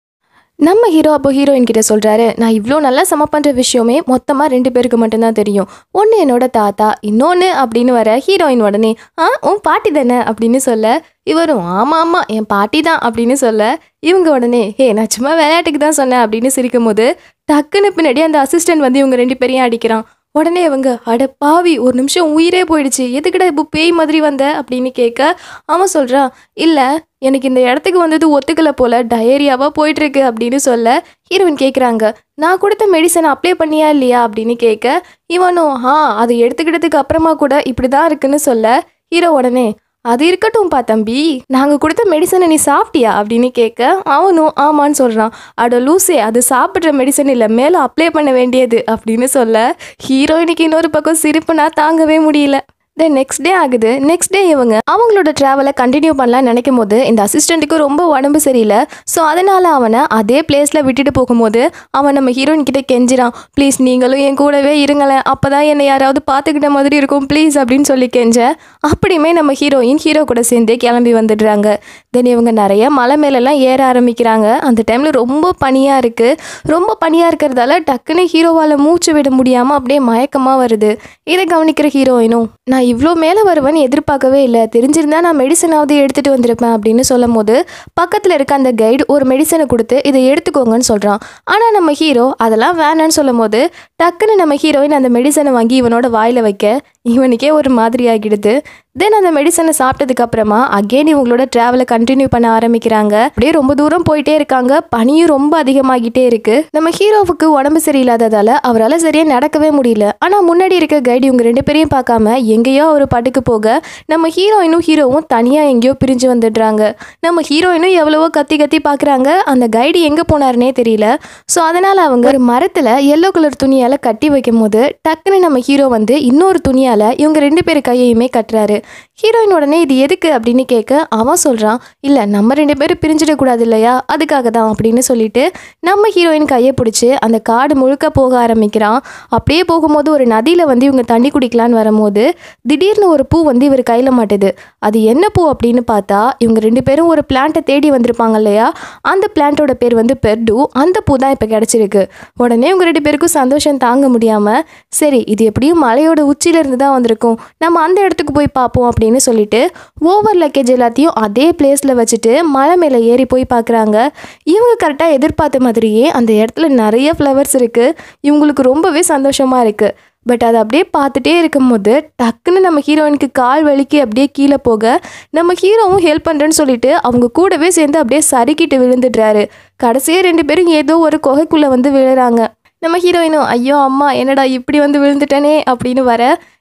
நம்ம ஹீரோ அப்போ ஹீரோயின் கிட்ட சொல்கிறாரு நான் இவ்வளோ நல்லா சமைப்பன்ற விஷயமே மொத்தமாக ரெண்டு பேருக்கு மட்டும்தான் தெரியும் ஒன்று என்னோட தாத்தா இன்னொன்று அப்படின்னு வர ஹீரோயின் உடனே ஆ உன் பாட்டி தானே அப்படின்னு சொல்ல இவரும் ஆமாம் ஆமாம் என் பாட்டி தான் அப்படின்னு சொல்ல இவங்க உடனே ஹே நான் சும்மா விளையாட்டுக்கு தான் சொன்னேன் அப்படின்னு சிரிக்கும் போது டக்குன்னு பின்னாடி அந்த அசிஸ்டன்ட் வந்து இவங்க ரெண்டு பேரையும் அடிக்கிறான் உடனே அவங்க அட பாவி ஒரு நிமிஷம் உயிரே போயிடுச்சு எதுக்குடா இப்போ பேய் மாதிரி வந்த அப்படின்னு கேட்க அவன் சொல்கிறான் இல்லை எனக்கு இந்த இடத்துக்கு வந்தது ஒத்துக்கல போல டயரியாவா போயிட்டு இருக்கு அப்படின்னு சொல்ல ஹீரோயின் கேட்குறாங்க நான் கொடுத்த மெடிசன் அப்ளை பண்ணியா இல்லையா அப்படின்னு கேட்க இவனும் ஆ அது எடுத்துக்கிட்டதுக்கு அப்புறமா கூட இப்படி தான் இருக்குன்னு சொல்ல ஹீரோ உடனே அது இருக்கட்டும்பா தம்பி நாங்கள் கொடுத்த மெடிசனை நீ சாப்பிட்டியா அப்படின்னு கேட்க அவனும் ஆமான்னு சொல்கிறான் அட லூசே அது சாப்பிட்ற மெடிசன் இல்லை மேலே அப்ளை பண்ண வேண்டியது அப்படின்னு சொல்ல ஹீரோயினுக்கு இன்னொரு பக்கம் சிரிப்புனா தாங்கவே முடியல தென் நெக்ஸ்ட் டே ஆகுது நெக்ஸ்ட் டே இவங்க அவங்களோட ட்ராவலை கண்டினியூ பண்ணலாம்னு நினைக்கும் போது இந்த அசிஸ்டண்ட்டுக்கு ரொம்ப உடம்பு சரியில்லை ஸோ அதனால அவனை அதே பிளேஸில் விட்டுட்டு போகும்போது அவன் நம்ம ஹீரோயின் கிட்ட கெஞ்சிரான் ப்ளீஸ் நீங்களும் என் கூடவே இருங்களேன் அப்போ தான் என்னை யாராவது பார்த்துக்கிட்ட மாதிரி இருக்கும் ப்ளீஸ் அப்படின்னு சொல்லி கெஞ்ச அப்படியுமே நம்ம ஹீரோயின் ஹீரோ கூட சேர்ந்து கிளம்பி வந்துடுறாங்க தென் இவங்க நிறைய மலை மேலெல்லாம் ஏற ஆரம்பிக்கிறாங்க அந்த டைமில் ரொம்ப பனியாக இருக்குது ரொம்ப பனியாக இருக்கிறதால டக்குன்னு ஹீரோவால் மூச்சு விட முடியாமல் அப்படியே மயக்கமாக வருது இதை கவனிக்கிற ஹீரோயினும் நான் இவ்வளோ மேலே வருவேன்னு எதிர்பார்க்கவே இல்லை தெரிஞ்சிருந்தா நான் மெடிசனாவது எடுத்துகிட்டு வந்திருப்பேன் அப்படின்னு சொல்லும் போது பக்கத்தில் இருக்க அந்த கைடு ஒரு மெடிசனை கொடுத்து இதை எடுத்துக்கோங்கன்னு சொல்கிறான் ஆனால் நம்ம ஹீரோ அதெல்லாம் வேணான்னு சொல்லும் போது டக்குன்னு நம்ம ஹீரோயின் அந்த மெடிசனை வாங்கி இவனோட வாயில் வைக்க இவனுக்கே ஒரு மாதிரி ஆகிடுது தென் அந்த மெடிசனை சாப்பிட்டதுக்கு அப்புறமா அகெயின் இவங்களோட ட்ராவலை கண்டினியூ பண்ண ஆரம்பிக்கிறாங்க அப்படியே ரொம்ப தூரம் போயிட்டே இருக்காங்க பனியும் ரொம்ப அதிகமாகிட்டே இருக்கு நம்ம ஹீரோவுக்கு உடம்பு சரியில்லாததால அவரால் சரியாக நடக்கவே முடியல ஆனால் முன்னாடி இருக்க கைடு இவங்க ரெண்டு பேரையும் பார்க்காம எங்கேயோ அவர் பாட்டுக்கு போக நம்ம ஹீரோயினும் ஹீரோவும் தனியாக எங்கேயோ பிரிஞ்சு வந்துடுறாங்க நம்ம ஹீரோயினும் எவ்வளவோ கத்தி கத்தி பார்க்குறாங்க அந்த கைடு எங்கே போனாருனே தெரியல ஸோ அதனால் அவங்க ஒரு மரத்தில் எல்லோ கலர் துணியால் கட்டி வைக்கும் போது டக்குன்னு நம்ம ஹீரோ வந்து இன்னொரு துணியால் இவங்க ரெண்டு பேர் கையையுமே கட்டுறாரு ஹீரோயின் உடனே இது எதுக்கு அப்படின்னு கேட்க அவன் சொல்கிறான் இல்லை நம்ம ரெண்டு பேரும் பிரிஞ்சிடக்கூடாது இல்லையா அதுக்காக தான் அப்படின்னு சொல்லிட்டு நம்ம ஹீரோயின் கையை பிடிச்சி அந்த காடு முழுக்க போக ஆரம்பிக்கிறான் அப்படியே போகும்போது ஒரு நதியில் வந்து இவங்க தண்ணி குடிக்கலான்னு வரும்போது திடீர்னு ஒரு பூ வந்து இவர் கையில் மாட்டுது அது என்ன பூ அப்படின்னு பார்த்தா இவங்க ரெண்டு பேரும் ஒரு பிளான்ட்டை தேடி வந்திருப்பாங்க இல்லையா அந்த பிளான்ட்டோட பேர் வந்து பெர்டு அந்த பூ தான் இப்போ கிடச்சிருக்கு உடனே இவங்க ரெண்டு பேருக்கும் சந்தோஷம் தாங்க முடியாமல் சரி இது எப்படியும் மலையோட உச்சியில இருந்து தான் வந்திருக்கும் நம்ம அந்த இடத்துக்கு போய் பார்ப்போம் அப்படின்னு சொல்லிட்டு ஓவர் லக்கேஜ் எல்லாத்தையும் அதே பிளேஸில் வச்சுட்டு மலை மேலே ஏறி போய் பார்க்குறாங்க இவங்க கரெக்டாக எதிர்பார்த்த மாதிரியே அந்த இடத்துல நிறைய ஃப்ளவர்ஸ் இருக்குது இவங்களுக்கு ரொம்பவே சந்தோஷமாக இருக்குது பட் அதை அப்படியே பார்த்துட்டே இருக்கும்போது டக்குன்னு நம்ம ஹீரோயினுக்கு கால் வலிக்கு அப்படியே கீழே போக நம்ம ஹீரோவும் ஹெல்ப் பண்ணுறேன்னு சொல்லிட்டு அவங்க கூடவே சேர்ந்து அப்படியே சறுக்கிட்டு விழுந்துடுறாரு கடைசியாக ரெண்டு பேரும் ஏதோ ஒரு குகைக்குள்ளே வந்து விழுறாங்க நம்ம ஹீரோயினும் ஐயோ அம்மா என்னடா இப்படி வந்து விழுந்துட்டனே அப்படின்னு வர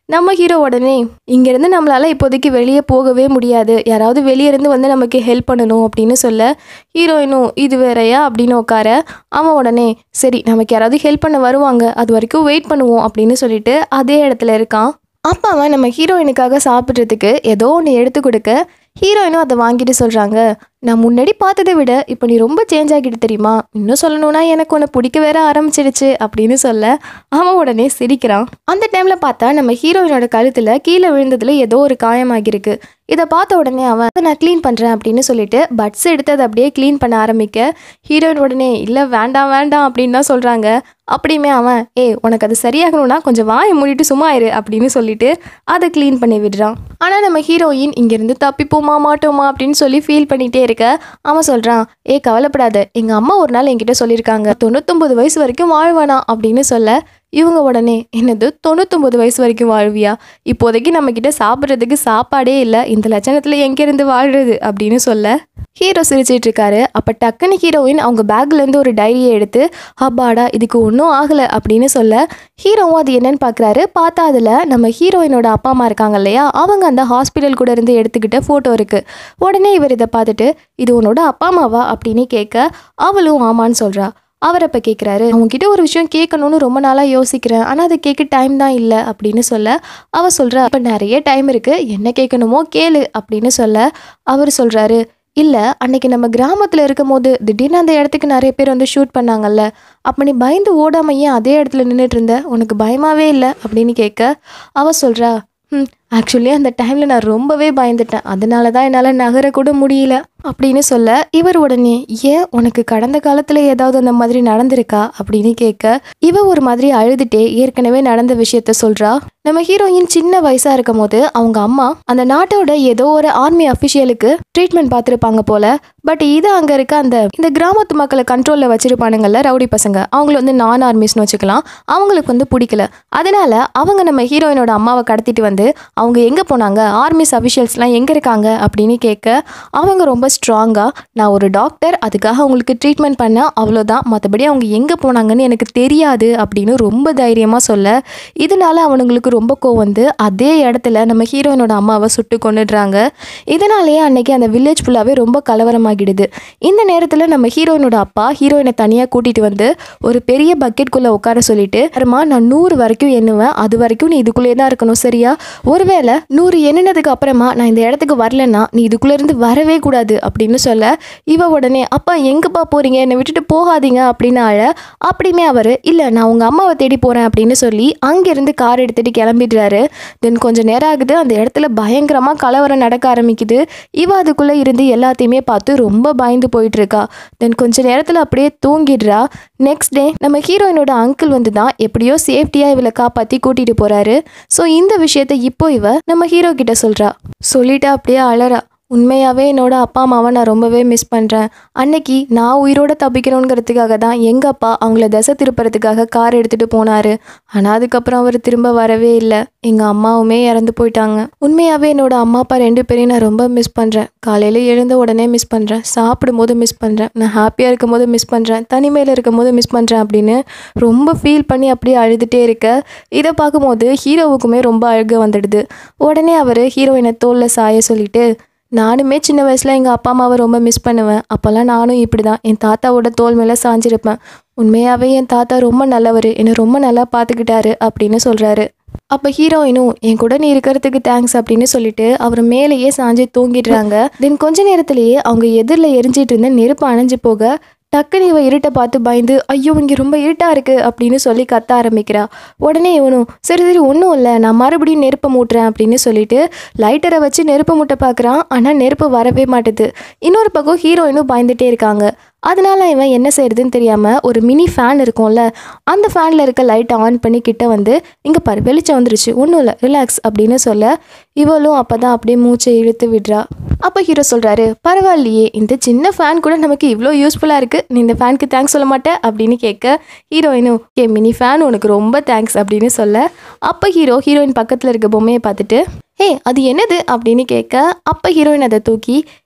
நம்ம ஹீரோ உடனே இங்கேருந்து நம்மளால் இப்போதைக்கு வெளியே போகவே முடியாது யாராவது வெளியே இருந்து வந்து நமக்கு ஹெல்ப் பண்ணணும் அப்படின்னு சொல்ல ஹீரோயினும் இது வேறையா அப்படின்னு உட்கார அவன் உடனே சரி நமக்கு யாராவது ஹெல்ப் பண்ண வருவாங்க அது வரைக்கும் வெயிட் பண்ணுவோம் அப்படின்னு சொல்லிட்டு அதே இடத்துல இருக்கான் அப்போ அவன் நம்ம ஹீரோயினுக்காக சாப்பிட்றதுக்கு ஏதோ ஒன்று எடுத்து கொடுக்க ஹீரோயினும் அதை வாங்கிட்டு சொல்கிறாங்க நான் முன்னாடி பார்த்ததை விட இப்போ நீ ரொம்ப சேஞ்ச் ஆகிட்டு தெரியுமா இன்னும் சொல்லணும்னா எனக்கு உன்னை பிடிக்க வேற ஆரம்பிச்சிடுச்சு அப்படின்னு சொல்ல அவன் உடனே சிரிக்கிறான் அந்த டைமில் பார்த்தா நம்ம ஹீரோயினோட கழுத்தில் கீழே விழுந்ததுல ஏதோ ஒரு காயமாகிருக்கு இதை பார்த்த உடனே அவன் "அதை நான் க்ளீன் பண்ணுறேன் அப்படின்னு சொல்லிட்டு பட்ஸ் எடுத்து அதை அப்படியே க்ளீன் பண்ண ஆரம்பிக்க ஹீரோயின் உடனே இல்லை வேண்டாம் வேண்டாம் அப்படின்னு தான் சொல்கிறாங்க அப்படியுமே அவன் ஏய் உனக்கு அது சரியாகணும்னா கொஞ்சம் வாயை மூடிட்டு சும்மா இரு அப்படின்னு சொல்லிட்டு அதை க்ளீன் பண்ணி விடுறான் ஆனால் நம்ம ஹீரோயின் இங்கேருந்து தப்பிப்போமா மாட்டோமா அப்படின்னு சொல்லி ஃபீல் பண்ணிகிட்டே இருக்க அவன் சொல்கிறான் ஏ கவலைப்படாத எங்கள் அம்மா ஒரு நாள் என்கிட்ட சொல்லியிருக்காங்க தொண்ணூத்தொம்பது வயசு வரைக்கும் வாழ்வானா அப்படின்னு சொல்ல இவங்க உடனே என்னது தொண்ணூத்தொம்பது வயசு வரைக்கும் வாழ்வியா இப்போதைக்கு நம்மக்கிட்ட சாப்பிட்றதுக்கு சாப்பாடே இல்லை இந்த லட்சணத்தில் எங்கேருந்து வாழ்றது அப்படின்னு சொல்ல ஹீரோ சிரிச்சிட்டு இருக்காரு அப்போ டக்குன்னு ஹீரோயின் அவங்க பேக்லேருந்து ஒரு டைரியை எடுத்து அப்பாடா இதுக்கு ஒன்றும் ஆகலை அப்படின்னு சொல்ல ஹீரோவும் அது என்னன்னு பார்க்குறாரு பார்த்தா அதில் நம்ம ஹீரோயினோட அப்பா அம்மா இருக்காங்க இல்லையா அவங்க அந்த ஹாஸ்பிட்டல் கூட இருந்து எடுத்துக்கிட்ட ஃபோட்டோ இருக்குது உடனே இவர் இதை பார்த்துட்டு இது உன்னோட அப்பா அம்மாவா அப்படின்னு கேட்க அவளும் ஆமான்னு சொல்கிறா அவர் அப்போ கேட்குறாரு அவங்ககிட்ட ஒரு விஷயம் கேட்கணும்னு ரொம்ப நாளாக யோசிக்கிறேன் ஆனால் அதை கேட்க டைம் தான் இல்லை அப்படின்னு சொல்ல அவ சொல்கிறா இப்போ நிறைய டைம் இருக்குது என்ன கேட்கணுமோ கேளு அப்படின்னு சொல்ல அவர் சொல்கிறாரு இல்லை அன்னைக்கு நம்ம கிராமத்தில் இருக்கும் போது திடீர்னு அந்த இடத்துக்கு நிறைய பேர் வந்து ஷூட் பண்ணாங்கல்ல அப்போ நீ பயந்து ஓடாம ஏன் அதே இடத்துல நின்றுட்டு இருந்த உனக்கு பயமாவே இல்லை அப்படின்னு கேட்க அவ சொல்கிறா ம் ஆக்சுவலி அந்த டைமில் நான் ரொம்பவே பயந்துட்டேன் அதனால தான் என்னால் நகர கூட முடியல அப்படின்னு சொல்ல இவர் உடனே ஏன் உனக்கு கடந்த காலத்தில் ஏதாவது அந்த மாதிரி நடந்திருக்கா அப்படின்னு கேட்க இவ ஒரு மாதிரி அழுதுட்டே ஏற்கனவே நடந்த விஷயத்த சொல்றா நம்ம ஹீரோயின் சின்ன வயசா இருக்கும் போது அவங்க அம்மா அந்த நாட்டோட ஏதோ ஒரு ஆர்மி அஃபிஷியலுக்கு ட்ரீட்மெண்ட் பார்த்துருப்பாங்க போல பட் இது அங்க இருக்க அந்த இந்த கிராமத்து மக்களை கண்ட்ரோல்ல வச்சிருப்பானுங்கல்ல ரவுடி பசங்க அவங்கள வந்து நான் ஆர்மிஸ்னு வச்சுக்கலாம் அவங்களுக்கு வந்து பிடிக்கல அதனால அவங்க நம்ம ஹீரோயினோட அம்மாவை கடத்திட்டு வந்து அவங்க எங்க போனாங்க ஆர்மிஸ் அஃபிஷியல்ஸ்லாம் எங்க இருக்காங்க அப்படின்னு கேட்க அவங்க ரொம்ப ஸ்ட்ராங்கா நான் ஒரு டாக்டர் அதுக்காக அவங்களுக்கு ட்ரீட்மெண்ட் பண்ண அவ்வளோதான் மற்றபடி அவங்க எங்கே போனாங்கன்னு எனக்கு தெரியாது அப்படின்னு ரொம்ப தைரியமாக சொல்ல இதனால அவனுங்களுக்கு ரொம்ப கோவம் வந்து அதே இடத்துல நம்ம ஹீரோயினோட அம்மாவை சுட்டு கொண்டுடுறாங்க இதனாலேயே அன்னைக்கு அந்த வில்லேஜ் ஃபுல்லாகவே ரொம்ப கலவரமாகிடுது இந்த நேரத்தில் நம்ம ஹீரோயினோட அப்பா ஹீரோயினை தனியாக கூட்டிகிட்டு வந்து ஒரு பெரிய பக்கெட்குள்ளே உட்கார சொல்லிட்டு அருமா நான் நூறு வரைக்கும் எண்ணுவேன் அது வரைக்கும் நீ இதுக்குள்ளே தான் இருக்கணும் சரியா ஒருவேளை நூறு எண்ணினதுக்கு அப்புறமா நான் இந்த இடத்துக்கு வரலன்னா நீ இதுக்குள்ளே இருந்து வரவே கூடாது அப்படின்னு சொல்ல இவ உடனே அப்பா எங்கப்பா போறீங்க என்னை விட்டுட்டு போகாதீங்க அப்படின்னு அழ அப்படியுமே அவர் இல்லை நான் உங்கள் அம்மாவை தேடி போகிறேன் அப்படின்னு சொல்லி அங்கேருந்து கார் எடுத்துகிட்டு கிளம்பிடுறாரு தென் கொஞ்சம் நேரம் ஆகுது அந்த இடத்துல பயங்கரமாக கலவரம் நடக்க ஆரம்பிக்குது இவ அதுக்குள்ளே இருந்து எல்லாத்தையுமே பார்த்து ரொம்ப பயந்து போயிட்டு இருக்கா தென் கொஞ்ச நேரத்தில் அப்படியே தூங்கிடுறா நெக்ஸ்ட் டே நம்ம ஹீரோயினோட அங்கிள் வந்து தான் எப்படியோ சேஃப்டியாக இவளை காப்பாற்றி கூட்டிகிட்டு போகிறாரு ஸோ இந்த விஷயத்தை இப்போ இவ நம்ம ஹீரோ கிட்ட சொல்கிறா சொல்லிட்டு அப்படியே அழறா உண்மையாகவே என்னோட அப்பா அம்மாவை நான் ரொம்பவே மிஸ் பண்ணுறேன் அன்னைக்கு நான் உயிரோட தப்பிக்கணுங்கிறதுக்காக தான் எங்கள் அப்பா அவங்கள திசை திருப்புறதுக்காக கார் எடுத்துகிட்டு போனார் ஆனால் அதுக்கப்புறம் அவர் திரும்ப வரவே இல்லை எங்கள் அம்மாவுமே இறந்து போயிட்டாங்க உண்மையாகவே என்னோட அம்மா அப்பா ரெண்டு பேரையும் நான் ரொம்ப மிஸ் பண்ணுறேன் காலையில் எழுந்த உடனே மிஸ் பண்ணுறேன் சாப்பிடும்போது மிஸ் பண்ணுறேன் நான் ஹாப்பியாக இருக்கும் போது மிஸ் பண்ணுறேன் தனிமையில் இருக்கும் போது மிஸ் பண்ணுறேன் அப்படின்னு ரொம்ப ஃபீல் பண்ணி அப்படியே அழுதுகிட்டே இருக்க இதை பார்க்கும்போது ஹீரோவுக்குமே ரொம்ப அழுக வந்துடுது உடனே அவர் ஹீரோயினை தோளில் சாய சொல்லிட்டு நானுமே சின்ன வயசில் எங்கள் அப்பா அம்மாவை ரொம்ப மிஸ் பண்ணுவேன் அப்போல்லாம் நானும் இப்படி தான் என் தாத்தாவோட தோல் மேலே சாஞ்சிருப்பேன் உண்மையாகவே என் தாத்தா ரொம்ப நல்லவர் என்னை ரொம்ப நல்லா பார்த்துக்கிட்டாரு அப்படின்னு சொல்கிறாரு அப்போ ஹீரோயினும் என் கூட நீ இருக்கிறதுக்கு தேங்க்ஸ் அப்படின்னு சொல்லிட்டு அவர் மேலேயே சாஞ்சு தூங்கிடுறாங்க தென் கொஞ்ச நேரத்திலேயே அவங்க எதிரில் எரிஞ்சிட்டு இருந்த நெருப்பு அணைஞ்சு போக டக்குன்னு இவ இருட்டை பார்த்து பயந்து ஐயோ இங்கே ரொம்ப இருட்டா இருக்கு அப்படின்னு சொல்லி கத்த ஆரம்பிக்கிறா உடனே இவனும் சரி சரி ஒன்றும் இல்லை நான் மறுபடியும் நெருப்பை மூட்டுறேன் அப்படின்னு சொல்லிட்டு லைட்டரை வச்சு நெருப்பு மூட்டை பார்க்குறான் ஆனால் நெருப்பு வரவே மாட்டுது இன்னொரு பக்கம் ஹீரோயினும் பயந்துட்டே இருக்காங்க அதனால இவன் என்ன செய்யறதுன்னு தெரியாமல் ஒரு மினி ஃபேன் இருக்கும்ல அந்த ஃபேனில் இருக்க லைட்டை ஆன் பண்ணி கிட்ட வந்து இங்கே பாரு வெளிச்சம் வந்துருச்சு ஒன்றும் இல்லை ரிலாக்ஸ் அப்படின்னு சொல்ல இவளும் அப்போ தான் அப்படியே மூச்சை இழுத்து விடுறா அப்போ ஹீரோ சொல்கிறாரு பரவாயில்லையே இந்த சின்ன ஃபேன் கூட நமக்கு இவ்வளோ யூஸ்ஃபுல்லாக இருக்குது நீ இந்த ஃபேனுக்கு தேங்க்ஸ் சொல்ல மாட்டே அப்படின்னு கேட்க ஹீரோயினும் ஏ மினி ஃபேன் உனக்கு ரொம்ப தேங்க்ஸ் அப்படின்னு சொல்ல அப்போ ஹீரோ ஹீரோயின் பக்கத்தில் இருக்க பொம்மையை பார்த்துட்டு ஏய் அது என்னது அப்படின்னு கேட்க அப்போ ஹீரோயின் அதை தூக்கி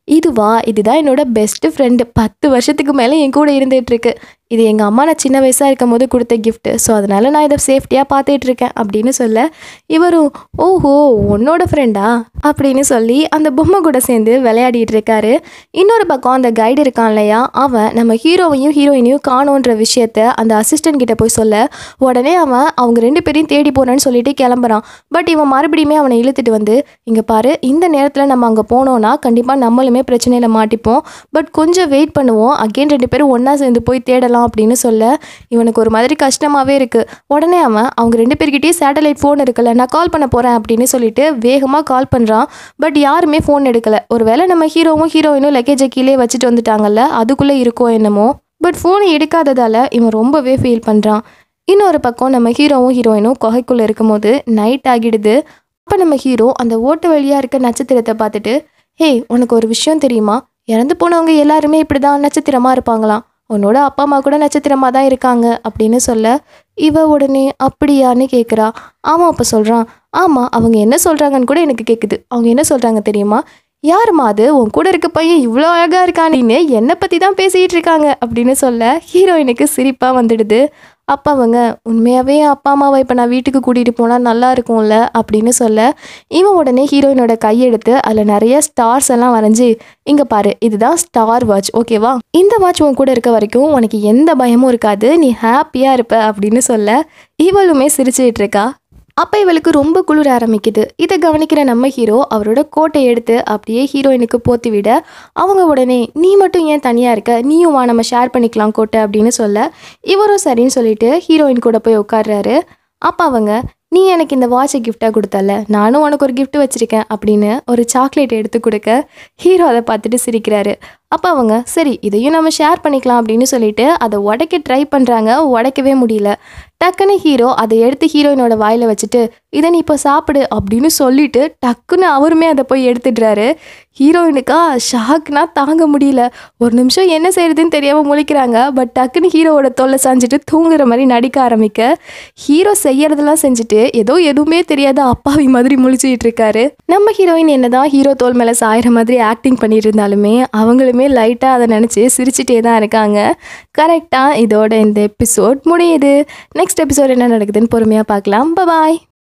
இதுவா இதுதான் என்னோட பெஸ்ட் ஃப்ரெண்டு பத்து வருஷத்துக்கு மேலே என் கூட இருந்துட்டு இருக்கு இது எங்கள் அம்மா நான் சின்ன வயசாக இருக்கும் போது கொடுத்த gift ஸோ அதனால் நான் இதை சேஃப்டியாக பார்த்துட்டு இருக்கேன் அப்படின்னு சொல்ல இவரும் ஓஹோ உன்னோட ஃப்ரெண்டா அப்படின்னு சொல்லி அந்த பொம்மை கூட சேர்ந்து விளையாடிட்டு இருக்காரு இன்னொரு பக்கம் அந்த கைடு இருக்கான் இல்லையா அவன் நம்ம ஹீரோவையும் ஹீரோயினையும் காணோன்ற விஷயத்த அந்த அசிஸ்டன்ட் கிட்ட போய் சொல்ல உடனே அவன் அவங்க ரெண்டு பேரையும் தேடி போறேன்னு சொல்லிட்டு கிளம்புறான் பட் இவன் மறுபடியுமே அவனை இழுத்துட்டு வந்து இங்கே பாரு இந்த நேரத்தில் நம்ம அங்கே போனோம்னா கண்டிப்பாக நம்மளுமே பிரச்சனையில் மாட்டிப்போம் பட் கொஞ்சம் வெயிட் பண்ணுவோம் அகைன் ரெண்டு பேரும் ஒன்றா சேர்ந்து போய் தேடலாம் அப்படின்னு சொல்ல இவனுக்கு ஒரு மாதிரி கஷ்டமாகவே இருக்குது உடனே அவன் அவங்க ரெண்டு பேர்கிட்டயே சேட்டலைட் ஃபோன் இருக்குல்ல நான் கால் பண்ண போகிறேன் அப்படின்னு சொல்லிட்டு வேகமாக கால் பண்ணுறான் பட் யாருமே ஃபோன் எடுக்கலை ஒருவேளை நம்ம ஹீரோவும் ஹீரோயினும் லக்கேஜை கீழே வச்சுட்டு வந்துட்டாங்கல்ல அதுக்குள்ளே இருக்கோ என்னமோ பட் ஃபோனை எடுக்காததால் இவன் ரொம்பவே ஃபீல் பண்ணுறான் இன்னொரு பக்கம் நம்ம ஹீரோவும் ஹீரோயினும் குகைக்குள்ளே இருக்கும்போது நைட் ஆகிடுது அப்போ நம்ம ஹீரோ அந்த ஓட்டு வழியாக இருக்க நட்சத்திரத்தை பார்த்துட்டு ஹே உனக்கு ஒரு விஷயம் தெரியுமா இறந்து போனவங்க எல்லாருமே இப்படி தான் நட்சத்திரமாக இருப்பாங்களாம் உன்னோட அப்பா அம்மா கூட நட்சத்திரமாக தான் இருக்காங்க அப்படின்னு சொல்ல இவ உடனே அப்படியான்னு கேட்குறா அவன் அப்போ சொல்கிறான் ஆமாம் அவங்க என்ன சொல்கிறாங்கன்னு கூட எனக்கு கேட்குது அவங்க என்ன சொல்கிறாங்க தெரியுமா யாரும்மா அது உன் கூட இருக்க பையன் இவ்வளோ அழகாக இருக்கான்னு என்னை பற்றி தான் பேசிகிட்டு இருக்காங்க அப்படின்னு சொல்ல ஹீரோயினுக்கு சிரிப்பாக வந்துடுது அப்பா அவங்க உண்மையாகவே அப்பா அம்மாவை இப்போ நான் வீட்டுக்கு கூட்டிகிட்டு போனால் நல்லா இருக்கும்ல அப்படின்னு சொல்ல இவன் உடனே ஹீரோயினோட கையெடுத்து அதில் நிறைய ஸ்டார்ஸ் எல்லாம் வரைஞ்சி இங்கே பாரு இதுதான் ஸ்டார் வாட்ச் ஓகேவா இந்த வாட்ச் உன் கூட இருக்க வரைக்கும் உனக்கு எந்த பயமும் இருக்காது நீ ஹாப்பியாக இருப்ப அப்படின்னு சொல்ல இவளுமே சிரிச்சுட்டு இருக்கா அப்போ இவளுக்கு ரொம்ப குளிர ஆரம்பிக்குது இதை கவனிக்கிற நம்ம ஹீரோ அவரோட கோட்டை எடுத்து அப்படியே ஹீரோயினுக்கு போத்தி விட அவங்க உடனே நீ மட்டும் ஏன் தனியாக இருக்க நீயும் வா நம்ம ஷேர் பண்ணிக்கலாம் கோட்டை அப்படின்னு சொல்ல இவரும் சரின்னு சொல்லிட்டு ஹீரோயின் கூட போய் உட்கார்றாரு அப்போ அவங்க நீ எனக்கு இந்த வாட்சை கிஃப்டாக கொடுத்தல நானும் உனக்கு ஒரு gift வச்சுருக்கேன் அப்படின்னு ஒரு சாக்லேட் எடுத்து கொடுக்க ஹீரோ அதை பார்த்துட்டு சிரிக்கிறாரு அப்போ அவங்க சரி இதையும் நம்ம ஷேர் பண்ணிக்கலாம் அப்படின்னு சொல்லிட்டு அதை உடைக்க ட்ரை பண்ணுறாங்க உடைக்கவே முடியல டக்குன்னு ஹீரோ அதை எடுத்து ஹீரோயினோட வாயில் வச்சுட்டு இதை நீ இப்போ சாப்பிடு அப்படின்னு சொல்லிட்டு டக்குன்னு அவருமே அதை போய் எடுத்துடுறாரு ஹீரோயினுக்கா ஷாக்னா தாங்க முடியல ஒரு நிமிஷம் என்ன செய்யறதுன்னு தெரியாமல் முழிக்கிறாங்க பட் டக்குன்னு ஹீரோவோட தொல்லை சாஞ்சிட்டு தூங்குற மாதிரி நடிக்க ஆரம்பிக்க ஹீரோ செய்யறதெல்லாம் செஞ்சுட்டு ஏதோ எதுவுமே தெரியாத அப்பாவி மாதிரி முழிச்சிட்டு இருக்காரு நம்ம ஹீரோயின் என்னதான் ஹீரோ தோல் மேலே சாயிற மாதிரி ஆக்டிங் பண்ணிட்டு இருந்தாலுமே அவங்களுமே லைட்டாக அதை நினச்சி சிரிச்சிட்டே தான் இருக்காங்க கரெக்டாக இதோட இந்த எபிசோட் முடியுது நெக்ஸ்ட் எபிசோட் என்ன நடக்குதுன்னு பொறுமையாக பார்க்கலாம் பாய்